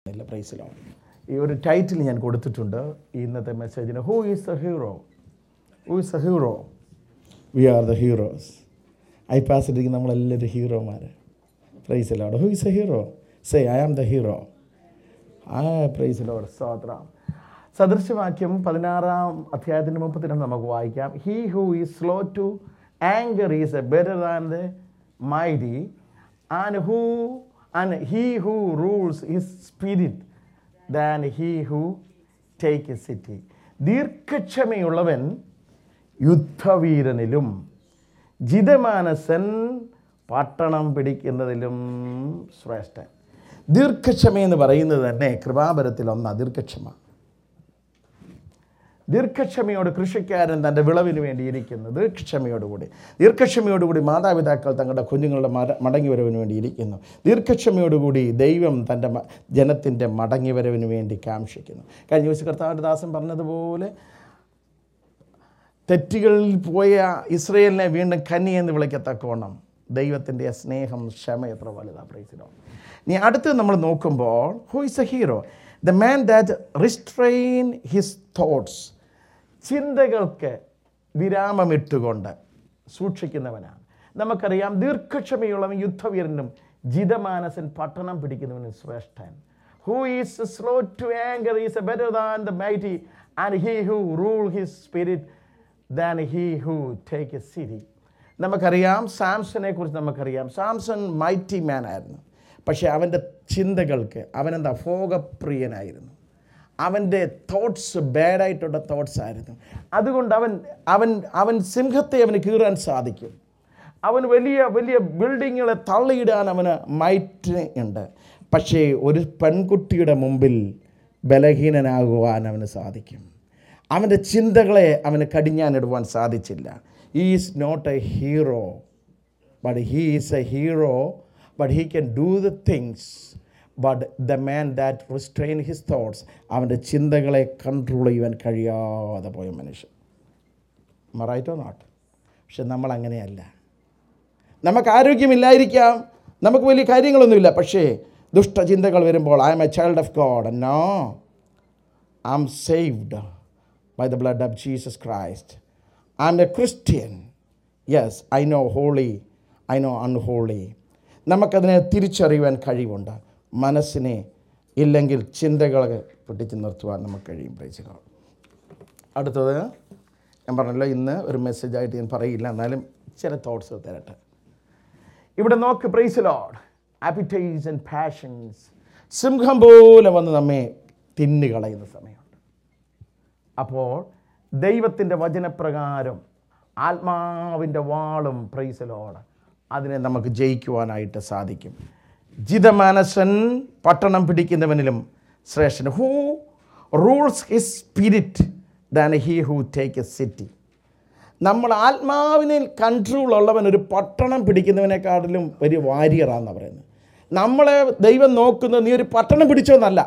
ഇല്ല പ്രൈസിലോ ഈ ഒരു ടൈറ്റിൽ ഞാൻ കൊടുത്തിട്ടുണ്ട് ഈ ഇന്നത്തെ മെസ്സേജിന് who is the hero who is the hero we are the heroes I പാസിലേക്ക് നമ്മളെല്ലാവരും ഹീറോമാർ പ്രൈസിലോട് who is a hero say I am the hero ആ പ്രൈസിലോട് സ്തോത്രം സദൃശവാക്യം പതിനാറാം അധ്യായത്തിൻ്റെ മുപ്പത്തിരണ്ട് നമുക്ക് വായിക്കാം he who is slow to anger is a better than the mighty and who and he who rules his spirit than he who take a city ദീർഘക്ഷമയുള്ളവൻ യുദ്ധവീരനിലും ജിതമാനസൻ പട്ടണം പിടിക്കുന്നതിലും ശ്രേഷ്ഠൻ ദീർഘക്ഷമ എന്ന് പറയുന്നത് തന്നെ കൃപാപരത്തിൽ ഒന്നാ ദീർഘക്ഷമ ദീർഘക്ഷമയോട് കൃഷിക്കാരൻ തൻ്റെ വിളവിന് വേണ്ടി ഇരിക്കുന്നു ദീർഘക്ഷമയോടുകൂടി ദീർഘക്ഷമയോടുകൂടി മാതാപിതാക്കൾ തങ്ങളുടെ കുഞ്ഞുങ്ങളുടെ മട മടങ്ങി വരവിന് വേണ്ടി ഇരിക്കുന്നു ദീർഘക്ഷമയോടുകൂടി ദൈവം തൻ്റെ മ- ജനത്തിൻ്റെ മടങ്ങി വരവിന് വേണ്ടി കാംക്ഷിക്കുന്നു കഴിഞ്ഞ ദിവസം കർത്താവിൻ്റെ ദാസൻ പറഞ്ഞതുപോലെ തെറ്റുകളിൽ പോയ ഇസ്രയേലിനെ വീണ്ടും കന്നി എന്ന് വിളിക്കത്തക്കോണം ദൈവത്തിൻ്റെ സ്നേഹം ക്ഷമ എത്ര വലുതാണ് പ്രൈസിലോ ഇനി അടുത്ത് നമ്മൾ നോക്കുമ്പോൾ who is a hero the man that restrain his thoughts ചിന്തകൾക്ക് വിരാമമിട്ടുകൊണ്ട് സൂക്ഷിക്കുന്നവനാണ് നമുക്കറിയാം ദീർഘക്ഷമയുള്ളവൻ യുദ്ധവീരനും ജിതമാനസൻ പട്ടണം പിടിക്കുന്നവനും ശ്രേഷ്ഠൻ who is slow to anger is a better than the mighty and he who rule his spirit than he who take a city നമുക്കറിയാം സാംസനെ കുറിച്ച് നമുക്കറിയാം സാംസൺ മൈറ്റി മാൻ ആയിരുന്നു പക്ഷേ അവൻ്റെ ചിന്തകൾക്ക് അവനെന്താ ഭോഗപ്രിയനായിരുന്നു അവൻ്റെ തോട്ട്സ് ബാഡായിട്ടുള്ള തോട്ട്സ് ആയിരുന്നു അതുകൊണ്ട് അവൻ അവൻ അവൻ സിംഹത്തെ അവന് കീറാൻ സാധിക്കും അവൻ വലിയ വലിയ ബിൽഡിങ്ങുകളെ തള്ളിയിടാൻ അവന് മൈറ്റ് ഉണ്ട് പക്ഷേ ഒരു പെൺകുട്ടിയുടെ മുമ്പിൽ ബലഹീനനാകുവാൻ അവന് സാധിക്കും അവൻ്റെ ചിന്തകളെ അവന് കടിഞ്ഞാനിടുവാൻ സാധിച്ചില്ല is not a hero but he is a hero but he can do the things but the man that restrain his thoughts അവൻ്റെ ചിന്തകളെ കൺട്രോൾ ചെയ്യുവാൻ കഴിയാതെ പോയ മനുഷ്യൻ മറൈറ്റോ നോട്ട് പക്ഷെ നമ്മൾ അങ്ങനെയല്ല നമുക്ക് ആരോഗ്യമില്ലായിരിക്കാം നമുക്ക് വലിയ കാര്യങ്ങളൊന്നുമില്ല പക്ഷേ ദുഷ്ടചിന്തകൾ വരുമ്പോൾ I'm a child of God no I'm saved by the blood of Jesus Christ I'm a Christian yes I know holy I know unholy നമുക്കതിനെ തിരിച്ചറിയുവാൻ കഴിവുണ്ട് മനസ്സിനെ ഇല്ലെങ്കിൽ ചിന്തകളെ പിടിച്ചു നിർത്തുവാൻ നമുക്ക് കഴിയും പ്രേച്ചുകൾ അടുത്തത് ഞാൻ പറഞ്ഞല്ലോ ഇന്ന് ഒരു മെസ്സേജായിട്ട് ഞാൻ പറയില്ല എന്നാലും ചില തോട്ട്സ് തരട്ടെ ഇവിടെ നോക്ക് praise Lord appetites and passions സിംഹം പോലെ വന്ന് നമ്മെ തിന്നുകളയുന്ന സമയമുണ്ട് അപ്പോൾ ദൈവത്തിൻ്റെ വചനപ്രകാരം ആത്മാവിൻ്റെ വാളും പ്രൈസലോട് അതിനെ നമുക്ക് ജയിക്കുവാനായിട്ട് സാധിക്കും ജിതമാനസൻ പട്ടണം പിടിക്കുന്നവനിലും ശ്രേഷ്ഠൻ who rules his spirit than he who take a city നമ്മൾ ആത്മാവിനിൽ കൺട്രോൾ ഉള്ളവൻ ഒരു പട്ടണം പിടിക്കുന്നവനെക്കാട്ടിലും വലിയ വാരിയറാണെന്ന് പറയുന്നത് നമ്മളെ ദൈവം നോക്കുന്നത് നീ ഒരു പട്ടണം പിടിച്ചോന്നല്ല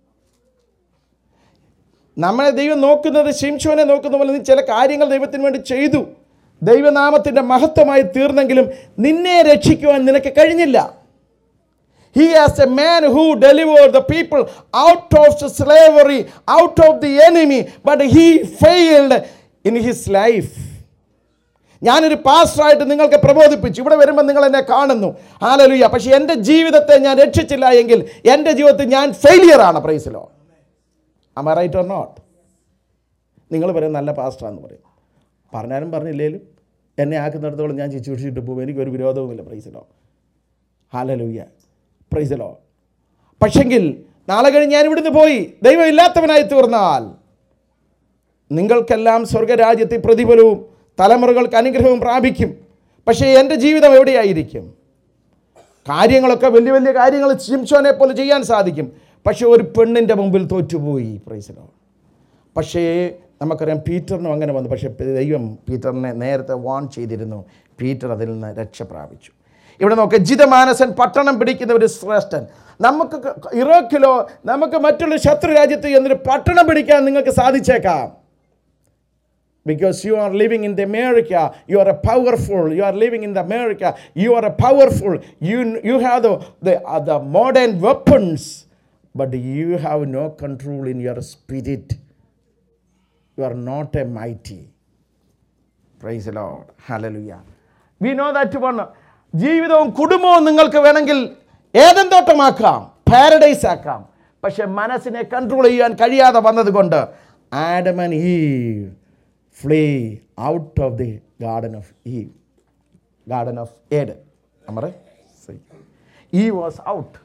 നമ്മളെ ദൈവം നോക്കുന്നത് ശിംശോനെ നോക്കുന്ന പോലെ നീ ചില കാര്യങ്ങൾ ദൈവത്തിന് വേണ്ടി ചെയ്തു ദൈവനാമത്തിൻ്റെ മഹത്വമായി തീർന്നെങ്കിലും നിന്നെ രക്ഷിക്കുവാൻ നിനക്ക് കഴിഞ്ഞില്ല He has a man who delivered the people out of the slavery, out of the enemy, but he failed in his life. ഞാനൊരു പാസ്റ്ററായിട്ട് നിങ്ങൾക്ക് പ്രബോധിപ്പിച്ചു ഇവിടെ വരുമ്പോൾ നിങ്ങൾ എന്നെ കാണുന്നു ഹാലലുയ്യ പക്ഷേ എൻ്റെ ജീവിതത്തെ ഞാൻ രക്ഷിച്ചില്ല എങ്കിൽ എൻ്റെ ജീവിതത്തിൽ ഞാൻ ഫെയിലിയർ ആണ് പ്രൈസിലോ അമ റൈറ്റ് ഓർ നോട്ട് നിങ്ങൾ പറയും നല്ല പാസ്റ്ററാന്ന് പറയും പറഞ്ഞാലും പറഞ്ഞില്ലേലും എന്നെ ആക്കുന്നിടത്തോളം ഞാൻ ശുശ്രൂഷിച്ചിട്ട് പോകും എനിക്കൊരു വിരോധവുമില്ല പ്രൈസിലോ ഹാലലുയ്യ പ്രൈസലോ പക്ഷെങ്കിൽ നാളെ കഴിഞ്ഞ് ഞാൻ ഇവിടുന്ന് പോയി ദൈവം ഇല്ലാത്തവനായി തീർന്നാൽ നിങ്ങൾക്കെല്ലാം സ്വർഗരാജ്യത്തിൽ പ്രതിഫലവും തലമുറകൾക്ക് അനുഗ്രഹവും പ്രാപിക്കും പക്ഷേ എൻ്റെ ജീവിതം എവിടെയായിരിക്കും കാര്യങ്ങളൊക്കെ വലിയ വലിയ കാര്യങ്ങൾ ശിംശോനെ പോലെ ചെയ്യാൻ സാധിക്കും പക്ഷേ ഒരു പെണ്ണിൻ്റെ മുമ്പിൽ തോറ്റുപോയി പ്രൈസലോ പക്ഷേ നമുക്കറിയാം പീറ്ററിനും അങ്ങനെ വന്നു പക്ഷേ ദൈവം പീറ്ററിനെ നേരത്തെ വാൺ ചെയ്തിരുന്നു പീറ്റർ അതിൽ നിന്ന് രക്ഷ പ്രാപിച്ചു ഇവിടെ നോക്ക് ജിതമാനസൻ പട്ടണം പിടിക്കുന്ന ഒരു ശ്രേഷ്ഠൻ നമുക്ക് ക- ഇറാഖിലോ നമുക്ക് മറ്റുള്ള ശത്രു രാജ്യത്ത് എന്നൊരു പട്ടണം പിടിക്കാൻ നിങ്ങൾക്ക് സാധിച്ചേക്കാം because you are living in the America, you are a powerful, you are living in the America, you are a powerful, you, you have the, the, uh, the modern weapons. But you have no control in your spirit you are not a mighty praise Lord hallelujah we know that one ജീവിതവും കുടുംബവും നിങ്ങൾക്ക് വേണമെങ്കിൽ ഏതൻ തോട്ടമാക്കാം paradise ആക്കാം പക്ഷെ മനസ്സിനെ control ചെയ്യാൻ കഴിയാതെ വന്നതുകൊണ്ട് Adam and Eve fled out of the garden of ഈ ഗാർഡൻ ഓഫ് ഏഡ് നമ്മുടെ ഈ വാസ് ഔട്ട്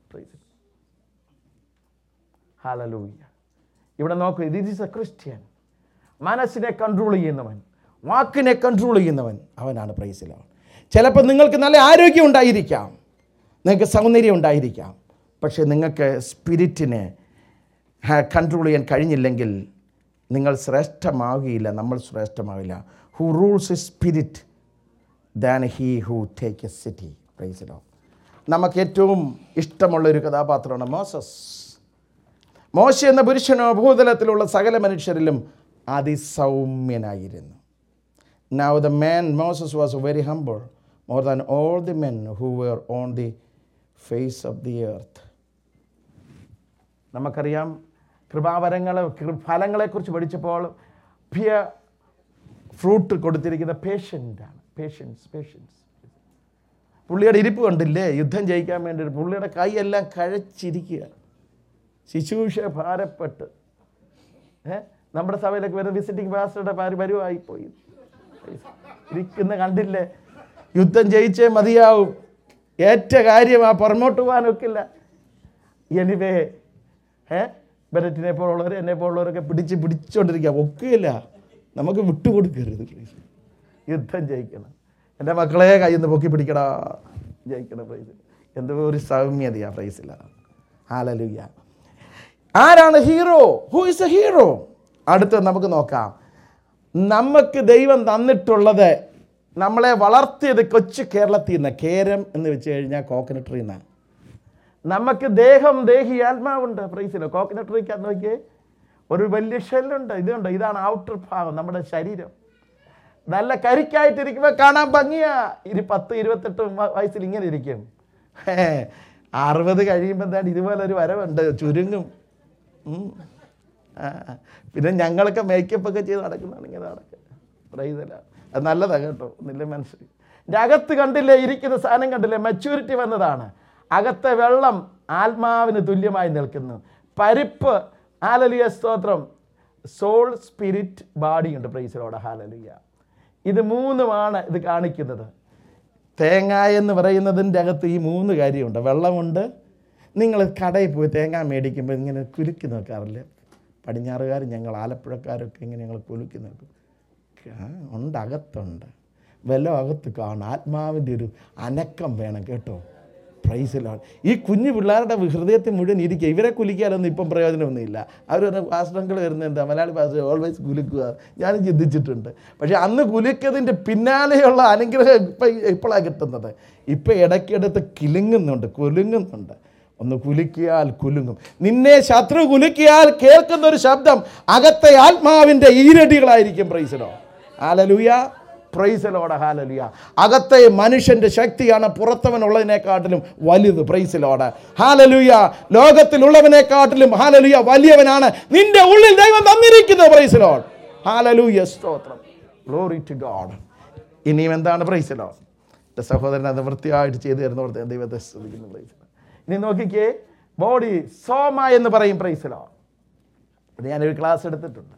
ഹാലലൂയ ഇവിടെ നോക്കൂ ദിസ് ഈസ് എ ക്രിസ്ത്യൻ മനസ്സിനെ കൺട്രോൾ ചെയ്യുന്നവൻ വാക്കിനെ കൺട്രോൾ ചെയ്യുന്നവൻ അവനാണ് പ്രൈസിലവൻ ചിലപ്പോൾ നിങ്ങൾക്ക് നല്ല ആരോഗ്യം ഉണ്ടായിരിക്കാം നിങ്ങൾക്ക് സൗന്ദര്യം ഉണ്ടായിരിക്കാം പക്ഷേ നിങ്ങൾക്ക് സ്പിരിറ്റിനെ കൺട്രോൾ ചെയ്യാൻ കഴിഞ്ഞില്ലെങ്കിൽ നിങ്ങൾ ശ്രേഷ്ഠമാകുകയില്ല നമ്മൾ ശ്രേഷ്ഠമാകില്ല who rules a spirit than he who take a city പ്രൈസിലോ നമുക്ക് ഏറ്റവും ഇഷ്ടമുള്ള ഒരു കഥാപാത്രമാണ് മോസസ് മോശ എന്ന പുരുഷനോ ഭൂതലത്തിലുള്ള സകല മനുഷ്യരിലും അതിസൗമ്യനായിരുന്നു now the man Moses was very humble more than all the men who were on the face of the earth നമുക്കറിയാം കൃപാവരങ്ങളെ കൃ- ഫലങ്ങളെക്കുറിച്ച് പഠിച്ചപ്പോൾ പിയ ഫ്രൂട്ട് കൊടുത്തിരിക്കുന്ന പേഷ്യൻ്റാണ് പേഷ്യൻസ് പേഷ്യൻസ് പുള്ളിയുടെ ഇരിപ്പ് കണ്ടില്ലേ യുദ്ധം ജയിക്കാൻ വേണ്ടി പുള്ളിയുടെ കൈയെല്ലാം കഴച്ചിരിക്കുക ശിശുഷ ഭാരപ്പെട്ട് ഏ നമ്മുടെ സഭയിലൊക്കെ വരുന്ന വിസിറ്റിംഗ് പാസ്റ്ററുടെ പാരി വരുവായി പോയി ഇരിക്കുന്ന കണ്ടില്ലേ യുദ്ധം ജയിച്ചേ മതിയാവും ഏറ്റ കാര്യം ആ പുറമോട്ട് പോകാനൊക്കില്ല എനിവേ ഏ ബെനറ്റിനെ പോലുള്ളവർ എന്നെ പോലുള്ളവരൊക്കെ പിടിച്ച് പിടിച്ചുകൊണ്ടിരിക്കുക ഒക്കുകയില്ല നമുക്ക് വിട്ടുകൊടുക്കരുത് പ്ലീസ് യുദ്ധം ജയിക്കണം എൻ്റെ മക്കളെ കയ്യിൽ നിന്ന് പൊക്കി പിടിക്കടാ ജയിക്കണം പ്രൈസ് എന്തോ ഒരു സൗമ്യതയാ പ്രൈസില്ല ഹാലലുയ്യ ആരാണ് hero who is a hero അടുത്ത് നമുക്ക് നോക്കാം നമുക്ക് ദൈവം തന്നിട്ടുള്ളത് നമ്മളെ വളർത്തിയത് കൊച്ചു കേരളത്തിൽ നിന്ന് കേരം എന്ന് വെച്ച് കഴിഞ്ഞാൽ കോക്കനട്ട് ട്രീ എന്നാണ് നമുക്ക് ദേഹം ദേഹി ആത്മാവുണ്ട് പ്രൈസിലോ കോക്കനട്ട് ട്രീക്ക് നോക്കിയേ ഒരു വലിയ ഷെല്ലുണ്ട് ഇതുണ്ട് ഇതാണ് ഔട്ടർ ഭാഗം നമ്മുടെ ശരീരം നല്ല കരിക്കായിട്ടിരിക്കുമ്പോൾ കാണാൻ ഭംഗിയാ ഇരു പത്ത് ഇരുപത്തെട്ട് വ- വയസ്സിൽ ഇങ്ങനെ ഇരിക്കും ഹേ, അറുപത് കഴിയുമ്പോൾ എന്താണ് ഇതുപോലെ ഒരു വരവുണ്ട് ചുരുങ്ങും ഉം. ആ, പിന്നെ ഞങ്ങളൊക്കെ മേക്കപ്പ് ഒക്കെ ചെയ്ത് നടക്കുന്നതാണ് ഇങ്ങനെ നടക്കുക പ്രൈസല്ല അത് നല്ലതാണ് കേട്ടോ ഒന്നില്ല മനസ്സിൽ എൻ്റെ അകത്ത് കണ്ടില്ലേ ഇരിക്കുന്ന സാധനം കണ്ടില്ലേ മെച്യൂരിറ്റി വന്നതാണ് അകത്തെ വെള്ളം ആത്മാവിന് തുല്യമായി നിൽക്കുന്നു പരിപ്പ് ഹാലലിയ സ്തോത്രം സോൾ സ്പിരിറ്റ് ബാഡി ഉണ്ട് പ്രൈസിലോടെ ഹാലലിയ ഇത് മൂന്നുമാണ് ഇത് കാണിക്കുന്നത് തേങ്ങ എന്ന് പറയുന്നതിൻ്റെ അകത്ത് ഈ മൂന്ന് കാര്യമുണ്ട് വെള്ളമുണ്ട് നിങ്ങൾ കടയിൽ പോയി തേങ്ങ മേടിക്കുമ്പോൾ ഇങ്ങനെ കുലുക്കി നോക്കാറില്ലേ പടിഞ്ഞാറുകാർ ഞങ്ങൾ ആലപ്പുഴക്കാരൊക്കെ ഇങ്ങനെ ഞങ്ങൾ കുലുക്കി നോക്കും ആ, ഉണ്ട് അകത്തുണ്ട് വെല്ലം അകത്ത് കാണും ആത്മാവിൻ്റെ ഒരു അനക്കം വേണം കേട്ടോ പ്രൈസിലാണ് ഈ കുഞ്ഞു പിള്ളേരുടെ ഹൃദയത്തിൽ മുഴുവൻ ഇരിക്കുക ഇവരെ കുലിക്കാനൊന്നും ഇപ്പം പ്രയോജനമൊന്നുമില്ല അവർ പറഞ്ഞ പാസ്റ്റങ്ങൾ വരുന്നത് എന്താ മലയാളി പാസ്റ്റർ ഓൾവേസ് കുലുക്കുക ഞാനും ചിന്തിച്ചിട്ടുണ്ട് പക്ഷേ അന്ന് കുലുക്കതിൻ്റെ പിന്നാലെയുള്ള അനുഗ്രഹം ഇപ്പം ഇപ്പോഴാണ് കിട്ടുന്നത് ഇപ്പം ഇടയ്ക്കിടത്ത് കിലുങ്ങുന്നുണ്ട് കുലുങ്ങുന്നുണ്ട് ഒന്ന് കുലുക്കിയാൽ കുലുങ്ങും നിന്നെ ശത്രു കുലുക്കിയാൽ കേൾക്കുന്ന ഒരു ശബ്ദം അകത്തെ ആത്മാവിൻ്റെ ഈരടികളായിരിക്കും പ്രൈസിലോ ആലലുയ പ്രൈസലോടെ ഹാലലുയ അകത്തെ മനുഷ്യന്റെ ശക്തിയാണ് പുറത്തവനുള്ളതിനെക്കാട്ടിലും വലുത് പ്രൈസിലോട് ഹാലലുയ ലോകത്തിലുള്ളവനെക്കാട്ടിലും ഹാലലുയ വലിയവനാണ് നിന്റെ ഉള്ളിൽ ദൈവം തന്നിരിക്കുന്നത് പ്രൈസിലോട് ഹാലലുയ സ്തോത്രം ഗ്ലോറി ടു ഗോഡ് ഇനിയും എന്താണ് പ്രൈസിലോ എൻ്റെ സഹോദരൻ അത് വൃത്തിയായിട്ട് ചെയ്തു തരുന്നവർക്ക് ഞാൻ ദൈവത്തെ സ്തുതിക്കുന്നു പ്രൈസിലോ ഇനി നോക്കിക്കേ ബോഡി സോമ എന്ന് പറയും പ്രൈസിലോ ഇത് ഞാനൊരു ക്ലാസ് എടുത്തിട്ടുണ്ട്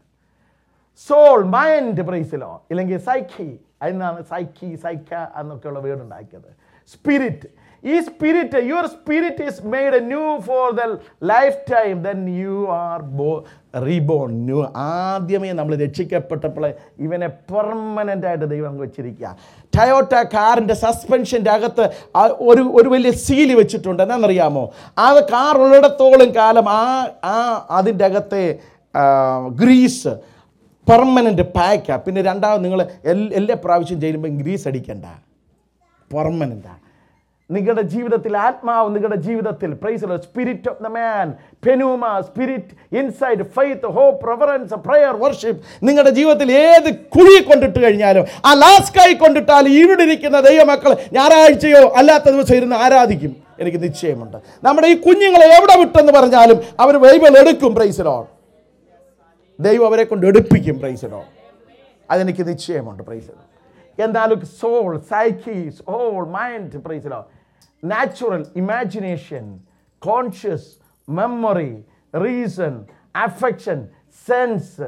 സോൾ മൈൻഡ് പ്രൈസിലോ ഇല്ലെങ്കിൽ സൈക്കി അതിനാണ് സൈക്കി സൈക്ക എന്നൊക്കെയുള്ള വേർഡ് ഉണ്ടാക്കിയത് സ്പിരിറ്റ് ഈ spirit your spirit is made a new for the life time then you are ബോ റീബോൺ ന്യൂ ആദ്യമേ നമ്മൾ രക്ഷിക്കപ്പെട്ടപ്പോൾ ഇവനെ പെർമനൻ്റ് ആയിട്ട് ദൈവം വെച്ചിരിക്കുക ടയോട്ട കാറിൻ്റെ സസ്പെൻഷൻ്റെ അകത്ത് ആ ഒരു ഒരു വലിയ സീല് വെച്ചിട്ടുണ്ട് എന്നാണെന്നറിയാമോ അത് കാർ ഉള്ളിടത്തോളം കാലം ആ ആ അതിൻ്റെ അകത്തെ ആ, ഗ്രീസ് പെർമനൻ്റ് പാക്കാണ് പിന്നെ രണ്ടാമത് നിങ്ങൾ എൽ എല്ലാ പ്രാവശ്യം ചെയ്യുമ്പോൾ ഗ്രീസ് അടിക്കണ്ട പെർമനൻ്റാണ് നിങ്ങളുടെ ജീവിതത്തിൽ ആത്മാവ് നിങ്ങളുടെ ജീവിതത്തിൽ praise spirit of the man pneuma spirit inside faith hope reverence prayer worship നിങ്ങളുടെ ജീവിതത്തിൽ ഏത് കുഴി കൊണ്ടിട്ട് കഴിഞ്ഞാലും ആ ലാസ്കായി കൊണ്ടിട്ടാലും ഇവിടെ ഇരിക്കുന്ന ദൈവമക്കൾ ഞായറാഴ്ചയോ അല്ലാത്ത ദിവസം ഇരുന്ന് ആരാധിക്കും എനിക്ക് നിശ്ചയമുണ്ട് നമ്മുടെ ഈ കുഞ്ഞുങ്ങളെ എവിടെ വിട്ടെന്ന് പറഞ്ഞാലും അവർ ബൈബിൾ എടുക്കും പ്രൈസിലോ ദൈവം അവരെ കൊണ്ട് എടുപ്പിക്കും പ്രൈസിലോ അതെനിക്ക് നിശ്ചയമുണ്ട് പ്രൈസിലോ എന്തായാലും സോൾ സൈക്കീസ് ഹോൾ മൈൻഡ് പ്രൈസിലോ natural imagination conscious memory reason affection sense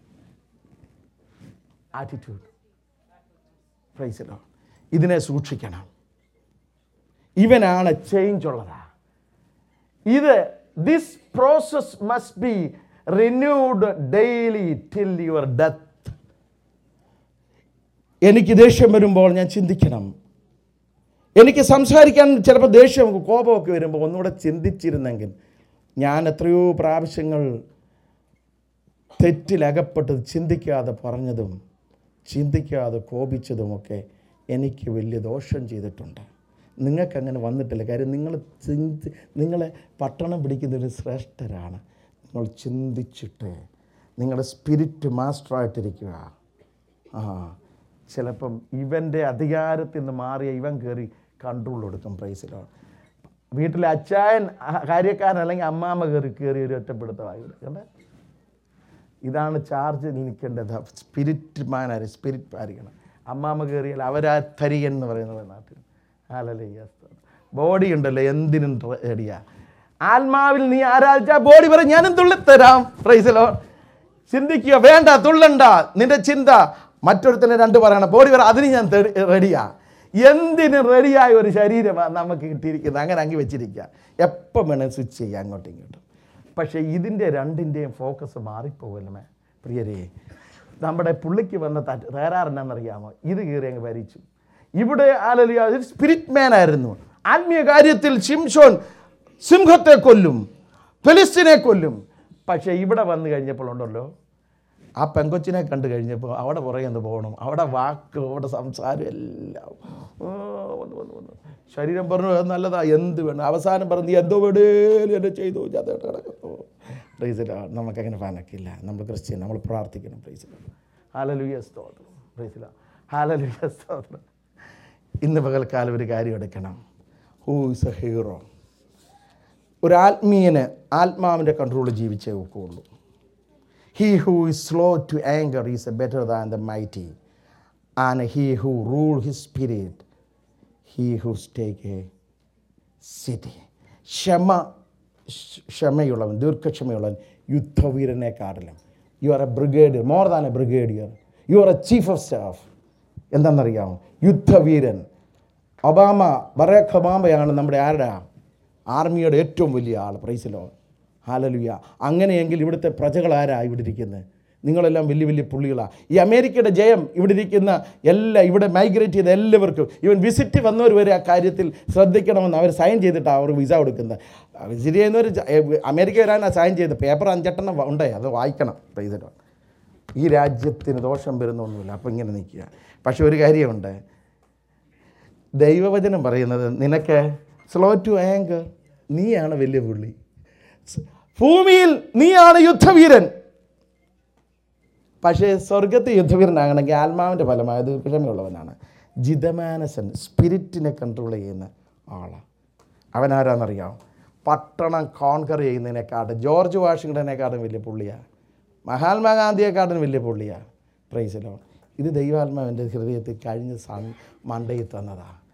attitude പ്രൈസിലോ ഇതിനെ സൂക്ഷിക്കണം ഇവനാണ് ചേഞ്ച് ഉള്ളതാ ഇത് this process must be renewed daily till your death എനിക്ക് ദേഷ്യം വരുമ്പോൾ ഞാൻ ചിന്തിക്കണം എനിക്ക് സംസാരിക്കാൻ ചിലപ്പോൾ ദേഷ്യം കോപമൊക്കെ വരുമ്പോൾ ഒന്നുകൂടെ ചിന്തിച്ചിരുന്നെങ്കിൽ ഞാൻ എത്രയോ പ്രാവശ്യങ്ങൾ തെറ്റിലകപ്പെട്ടത് ചിന്തിക്കാതെ പറഞ്ഞതും ചിന്തിക്കാതെ കോപിച്ചതുമൊക്കെ എനിക്ക് വലിയ ദോഷം ചെയ്തിട്ടുണ്ട് നിങ്ങൾക്കങ്ങനെ വന്നിട്ടില്ല കാര്യം നിങ്ങൾ ചിന്തി നിങ്ങളെ പട്ടണം പിടിക്കുന്നൊരു ശ്രേഷ്ഠരാണ് നിങ്ങൾ ചിന്തിച്ചിട്ട് നിങ്ങളുടെ സ്പിരിറ്റ് മാസ്റ്ററായിട്ടിരിക്കുക ആ ചിലപ്പം ഇവൻ്റെ അധികാരത്തിൽ നിന്ന് മാറിയ ഇവൻ കയറി കൺട്രോൾ എടുക്കും പ്രൈസിലോ വീട്ടിലെ അച്ചായൻ ആ- കാര്യക്കാരൻ അല്ലെങ്കിൽ അമ്മാമ്മ കയറി കയറി ഒരു ഒറ്റപ്പെടുത്തമായി കണ്ടേ ഇതാണ് ചാർജ് നിൽക്കേണ്ടത് സ്പിരിറ്റ് മാനാര് സ്പിരിറ്റ് ആയിരിക്കണം അമ്മാമ്മ കയറിയാൽ അവരാ തരികൻ എന്ന് പറയുന്നത് നാട്ടിൽ ആലല്ലേ ബോഡി ഉണ്ടല്ലോ എന്തിനും റെഡിയാ ആത്മാവിൽ നീ ആരാധിച്ച ബോഡി പറയും ഞാനും തുള്ളിത്തരാം പ്രൈസലോ ചിന്തിക്കുക വേണ്ട തുള്ളണ്ട നിന്റെ ചിന്ത മറ്റൊരുത്തനെ രണ്ട് പറയണം ബോഡി പറ അതിന് ഞാൻ റെഡിയാ എന്തിനും റെഡിയായ ഒരു ശരീരമാണ് നമുക്ക് കിട്ടിയിരിക്കുന്നത് അങ്ങനെ അങ്ങ് വെച്ചിരിക്കുക എപ്പം വേണേൽ സ്വിച്ച് ചെയ്യാം അങ്ങോട്ടും ഇങ്ങോട്ടും പക്ഷേ ഇതിൻ്റെ രണ്ടിൻ്റെയും ഫോക്കസ് മാറിപ്പോകല്ലേ പ്രിയരേ നമ്മുടെ പുള്ളിക്ക് വന്ന തട്ട് തകരാറെന്നാണെന്നറിയാമോ ഇത് കയറി അങ്ങ് ഭരിച്ചു ഇവിടെ ആലലിയ സ്പിരിറ്റ് മാൻ ആയിരുന്നു ആത്മീയ കാര്യത്തിൽ ശിംഷോൻ സിംഹത്തെ കൊല്ലും ഫെലിസ്റ്റിനെ കൊല്ലും പക്ഷേ ഇവിടെ വന്നു കഴിഞ്ഞപ്പോൾ ഉണ്ടല്ലോ ആ പെങ്കൊച്ചിനെ കണ്ടു കഴിഞ്ഞപ്പോൾ അവിടെ പുറകെ ഒന്ന് പോകണം അവിടെ വാക്ക് അവിടെ സംസാരം എല്ലാം ആ, വന്നു വന്നു വന്നു ശരീരം പറഞ്ഞു അത് നല്ലതാ എന്ത് വേണം അവസാനം പറഞ്ഞു നീ എന്തോ വേണേലും എന്നെ ചെയ്തു ജാതേട്ട് കിടക്കുന്നു പ്രൈസില നമുക്കങ്ങനെ പാനക്കില്ല നമ്മൾ ക്രിസ്ത്യൻ നമ്മൾ പ്രാർത്ഥിക്കണം പ്രൈസില ഹാലലുയ സ്തോത്രം പ്രൈസില ഹാലലുയ സ്തോത്രം ഇന്ന് പകൽക്കാലം ഒരു കാര്യം എടുക്കണം ഹൂ ഇസ് എ ഹീറോ ഒരു ആത്മീയന് ആത്മാവിൻ്റെ കൺട്രോൾ ജീവിച്ചേ ഒക്കുള്ളൂ He who is slow to anger is better than the mighty, and he who rule his spirit, he who take a city. ക്ഷമ ക്ഷ- ക്ഷമയുള്ളവൻ ദീർഘക്ഷമയുള്ളവൻ യുദ്ധവീരനെക്കാട്ടിലും you are a brigadier more than a brigadier you are a chief of staff എന്താണെന്നറിയാമോ യുദ്ധവീരൻ Obama Barack ഒബാമയാണ് നമ്മുടെ ആരുടെ ആർമിയുടെ ഏറ്റവും വലിയ ആൾ പ്രൈസിലോ ഹാലലുയ അങ്ങനെയെങ്കിൽ ഇവിടുത്തെ പ്രജകളാരാ ഇവിടെ ഇരിക്കുന്നത് നിങ്ങളെല്ലാം വലിയ വലിയ പുള്ളികളാണ് ഈ അമേരിക്കയുടെ ജയം ഇവിടെ ഇരിക്കുന്ന എല്ലാ ഇവിടെ മൈഗ്രേറ്റ് ചെയ്ത എല്ലാവർക്കും ഇവൻ വിസിറ്റ് വന്നവർ വരെ ആ കാര്യത്തിൽ ശ്രദ്ധിക്കണമെന്ന് അവർ സൈൻ ചെയ്തിട്ടാണ് അവർ വിസ കൊടുക്കുന്നത് വിസിറ്റ് ചെയ്യുന്നവർ ജ- ഏ, അമേരിക്ക വരാനാണ് സൈൻ ചെയ്ത് പേപ്പർ അഞ്ചെട്ടെണ്ണം ഉണ്ടേ അത് വായിക്കണം പ്രൈസിലോ ഈ രാജ്യത്തിന് ദോഷം വരുന്നൊന്നുമില്ല അപ്പം ഇങ്ങനെ നിൽക്കുക പക്ഷെ ഒരു കാര്യമുണ്ട് ദൈവവചനം പറയുന്നത് നിനക്ക് സ്ലോ ടു ആങ്കർ നീയാണ് വലിയ പുള്ളി സ്- ഭൂമിയിൽ നീയാണ് യുദ്ധവീരൻ പക്ഷേ സ്വർഗത്തെ യുദ്ധവീരനാകണമെങ്കിൽ ആത്മാവിൻ്റെ ഫലമായ ദീർഘക്ഷമയുള്ളവനാണ് ജിതമാനസൻ സ്പിരിറ്റിനെ കൺട്രോൾ ചെയ്യുന്ന ആളാണ് അവനാരാന്നറിയാം പട്ടണം കോൺകർ ചെയ്യുന്നതിനെക്കാട്ടും ജോർജ് വാഷിങ്ടനെക്കാട്ടും വലിയ പുള്ളിയാണ് മഹാത്മാഗാന്ധിയെക്കാട്ടും വലിയ പുള്ളിയാണ് പ്രൈസിലോ ഇത് ദൈവാത്മാവിൻ്റെ ഹൃദയത്തിൽ കഴിഞ്ഞ സം മണ്ടയിൽ തന്നതാണ്